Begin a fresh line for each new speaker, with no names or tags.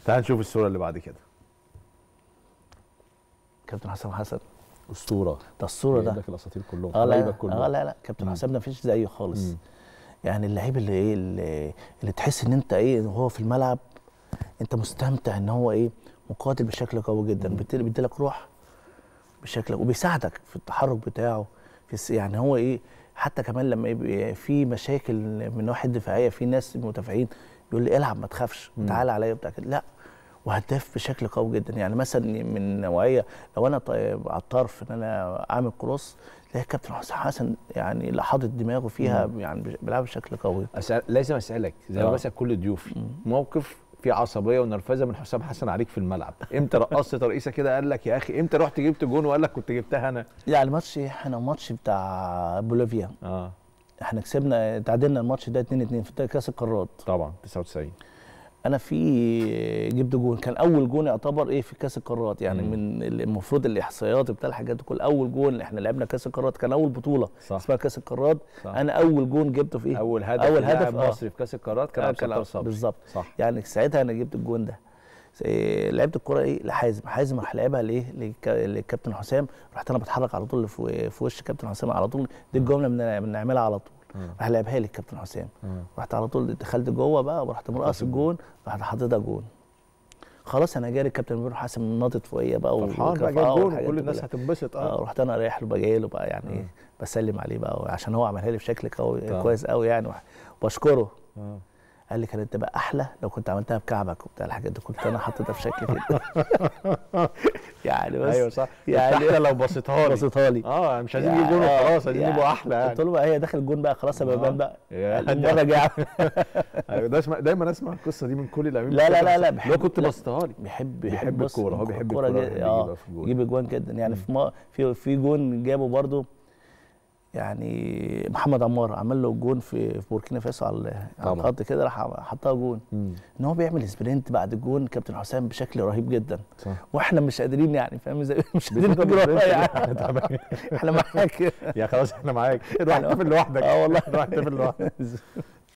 تعال نشوف الصوره اللي بعد كده
كابتن حسام حسن
اسطوره
ده الصوره
جايب
ده
لك الاساطير كلهم
اه لا
حبايبك كلهم
اه لا لا كابتن حسام ده مفيش زيه خالص
مم.
يعني اللعيب اللي ايه اللي, اللي تحس ان انت ايه وهو في الملعب انت مستمتع ان هو ايه مقاتل بشكل قوي جدا بيدي بيديلك روح بشكل وبيساعدك في التحرك بتاعه في الس- يعني هو ايه حتى كمان لما يبقى في مشاكل من الناحيه الدفاعيه في ناس مدافعين بيقول لي العب ما تخافش تعالى عليا بتاع كده لا وهداف بشكل قوي جدا يعني مثلا من نوعيه لو انا طيب على الطرف ان انا اعمل كروس تلاقي الكابتن حسن حسن يعني اللي حاطط دماغه فيها يعني بيلعب بشكل قوي
أسأل... لازم اسالك زي ما
آه.
بسال كل ضيوفي موقف في عصبيه ونرفزه من حسام حسن عليك في الملعب امتى رقصت ترقيصه كده قال لك يا اخي امتى رحت جبت جون وقال لك كنت جبتها انا
يعني ماتش احنا ماتش بتاع بوليفيا
اه
احنا كسبنا تعادلنا الماتش ده 2 2 في كاس القارات
طبعا 99
انا في جبت جون كان اول جون يعتبر ايه في كاس القارات يعني
مم.
من ال- المفروض الاحصائيات بتاع الحاجات دي كل اول جون احنا لعبنا كاس القارات كان اول بطوله
صح.
اسمها كاس القارات
صح.
انا اول جون جبته في ايه
اول هدف
اول
لاعب
هدف آه.
مصري في كاس القارات كان
آه،
عبد
كان
الستار صبري
بالظبط
صح
يعني ساعتها انا جبت الجون ده إيه، لعبت الكرة ايه لحازم حازم راح لعبها لايه للك- للكابتن حسام رحت انا بتحرك على طول في في وش كابتن حسام على طول دي الجمله بن- بنعملها على طول
مم.
راح لعبها لي الكابتن حسام
مم.
رحت على طول دخلت جوه بقى ورحت مرقص الجون رحت حاططها جون خلاص انا جاري الكابتن بيقول حسام ناطط فوقيا بقى
فرحان بقى
وكفاءة
جايب جون
والحاجات
وكل
دي
الناس
كلها.
هتنبسط
اه
اه
رحت انا رايح له بجاي له بقى يعني ايه بسلم عليه بقى عشان هو عملها لي بشكل قوي
طبعا.
كويس قوي يعني وح- وبشكره
آه.
قال لي كانت تبقى احلى لو كنت عملتها بكعبك وبتاع الحاجات دي كنت انا حاططها في شكل كده يعني بس
ايوه صح
يعني
احلى لو بصيتها لي
بصيتها لي
اه مش عايزين
يعني-
نجيب جون
آه،
وخلاص عايزين
يعني
نبقى احلى
قلت
يعني
له بقى هي داخل الجون بقى خلاص يا
آه.
بابان بقى
يا
المره الجايه
ايوه ده اسمع دايما اسمع القصه دي من كل اللاعبين
لا لا لا لا
لو
بيحب
كنت
لا،
بصيتها لي
بيحب
بيحب
بص،
الكورة، هو بيحب
الكورة
الكورة،
جد-
بيحب
اه
يجيبها في الجون.
يجيب اجوان جدا يعني في ما في في جون جابه برضو يعني محمد عمار عمل له جون في في بوركينا فاسو على على
طبعا.
الخط كده راح حطها جون
مم.
ان هو بيعمل سبرنت بعد الجون كابتن حسام بشكل رهيب جدا
صح
واحنا مش قادرين يعني فاهم ازاي مش قادرين
بتفضل
نجري وراه
سبرنت
يعني
احنا تعبانين.
احنا معاك
يا خلاص احنا معاك روح احتفل لوحدك
اه والله
روح احتفل لوحدك